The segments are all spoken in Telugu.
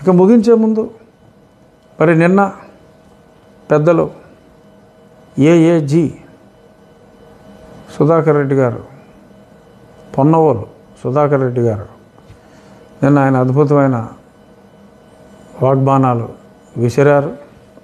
ఇక ముగించే ముందు మరి నిన్న పెద్దలు ఏఏజీ సుధాకర్ రెడ్డి గారు పొన్నవోలు సుధాకర్ రెడ్డి గారు నిన్న ఆయన అద్భుతమైన వాగ్బానాలు విసిరారు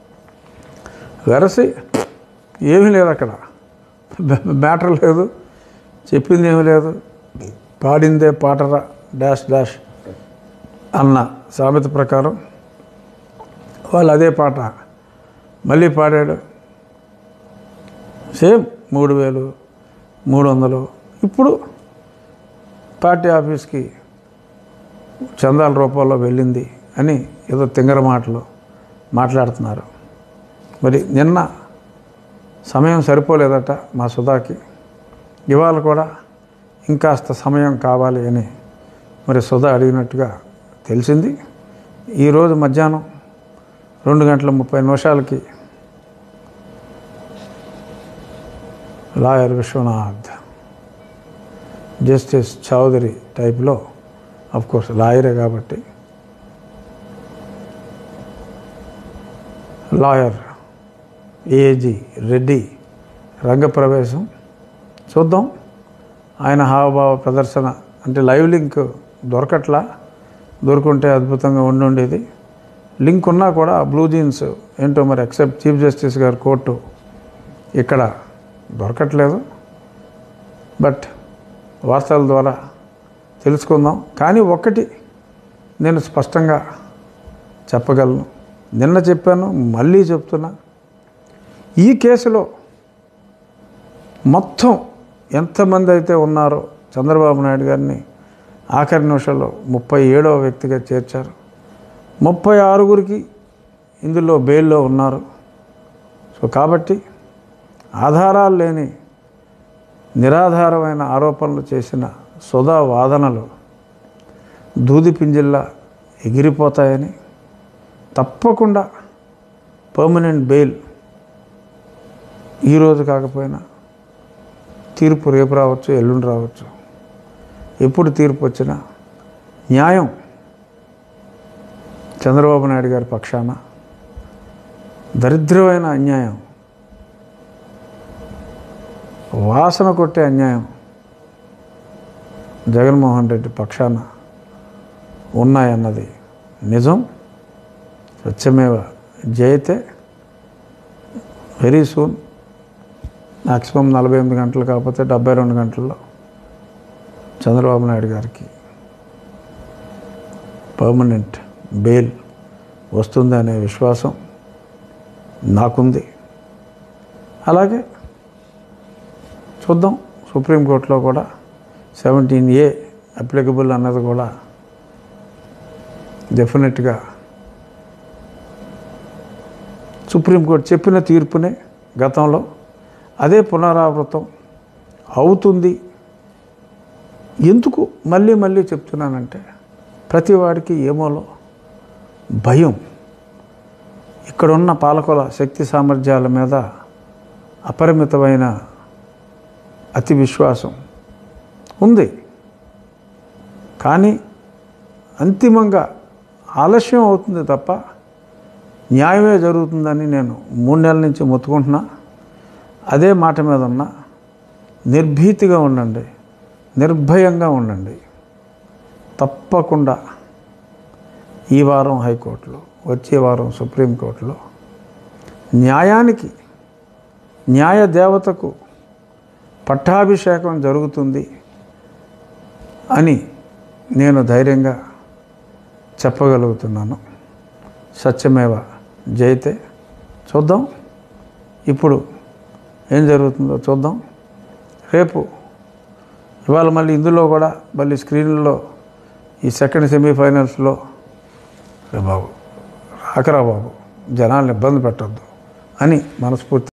వెరసి ఏమీ లేదు అక్కడ మ్యాటర్ లేదు చెప్పింది ఏమీ లేదు పాడిందే పాటరా డాష్ డాష్ అన్న సామెత ప్రకారం వాళ్ళు అదే పాట మళ్ళీ పాడాడు సేమ్ మూడు వేలు మూడు వందలు ఇప్పుడు పార్టీ ఆఫీస్కి చందాల రూపంలో వెళ్ళింది అని ఏదో తింగర మాటలు మాట్లాడుతున్నారు మరి నిన్న సమయం సరిపోలేదట మా సుధాకి ఇవాళ కూడా ఇంకాస్త సమయం కావాలి అని మరి సుధా అడిగినట్టుగా తెలిసింది ఈరోజు మధ్యాహ్నం రెండు గంటల ముప్పై నిమిషాలకి లాయర్ విశ్వనాథ్ జస్టిస్ చౌదరి టైప్లో కోర్స్ లాయరే కాబట్టి లాయర్ ఏజీ రెడ్డి రంగప్రవేశం చూద్దాం ఆయన హావభావ ప్రదర్శన అంటే లైవ్ లింక్ దొరకట్లా దొరుకుంటే అద్భుతంగా ఉండి ఉండేది లింక్ ఉన్నా కూడా బ్లూ జీన్స్ ఏంటో మరి ఎక్సెప్ట్ చీఫ్ జస్టిస్ గారి కోర్టు ఇక్కడ దొరకట్లేదు బట్ వార్తల ద్వారా తెలుసుకుందాం కానీ ఒక్కటి నేను స్పష్టంగా చెప్పగలను నిన్న చెప్పాను మళ్ళీ చెప్తున్నా ఈ కేసులో మొత్తం ఎంతమంది అయితే ఉన్నారో చంద్రబాబు నాయుడు గారిని ఆఖరి నిమిషంలో ముప్పై ఏడవ వ్యక్తిగా చేర్చారు ముప్పై ఆరుగురికి ఇందులో బెయిల్లో ఉన్నారు సో కాబట్టి ఆధారాలు లేని నిరాధారమైన ఆరోపణలు చేసిన సుధా వాదనలు దూది పింజిల్లా ఎగిరిపోతాయని తప్పకుండా పర్మనెంట్ బెయిల్ ఈరోజు కాకపోయినా తీర్పు రేపు రావచ్చు ఎల్లుండి రావచ్చు ఎప్పుడు తీర్పు వచ్చినా న్యాయం చంద్రబాబు నాయుడు గారి పక్షాన దరిద్రమైన అన్యాయం వాసన కొట్టే అన్యాయం జగన్మోహన్ రెడ్డి పక్షాన ఉన్నాయన్నది నిజం సత్యమేవ జయతే వెరీ సూన్ మ్యాక్సిమం నలభై ఎనిమిది గంటలు కాకపోతే డెబ్బై రెండు గంటల్లో చంద్రబాబు నాయుడు గారికి పర్మనెంట్ బెయిల్ వస్తుందనే విశ్వాసం నాకుంది అలాగే చూద్దాం సుప్రీంకోర్టులో కూడా సెవెంటీన్ ఏ అప్లికబుల్ అన్నది కూడా డెఫినెట్గా సుప్రీంకోర్టు చెప్పిన తీర్పునే గతంలో అదే పునరావృతం అవుతుంది ఎందుకు మళ్ళీ మళ్ళీ చెప్తున్నానంటే ప్రతి వాడికి ఏమోలో భయం ఇక్కడున్న పాలకుల శక్తి సామర్థ్యాల మీద అపరిమితమైన అతి విశ్వాసం ఉంది కానీ అంతిమంగా ఆలస్యం అవుతుంది తప్ప న్యాయమే జరుగుతుందని నేను మూడు నెలల నుంచి మొత్తుకుంటున్నా అదే మాట మీద ఉన్నా నిర్భీతిగా ఉండండి నిర్భయంగా ఉండండి తప్పకుండా ఈ వారం హైకోర్టులో వచ్చే వారం సుప్రీంకోర్టులో న్యాయానికి న్యాయ దేవతకు పట్టాభిషేకం జరుగుతుంది అని నేను ధైర్యంగా చెప్పగలుగుతున్నాను సత్యమేవ జయితే చూద్దాం ఇప్పుడు ఏం జరుగుతుందో చూద్దాం రేపు ఇవాళ మళ్ళీ ఇందులో కూడా మళ్ళీ స్క్రీన్లో ఈ సెకండ్ సెమీఫైనల్స్లో రే బాబు రాకరా బాబు జనాల్ని ఇబ్బంది పెట్టద్దు అని మనస్ఫూర్తి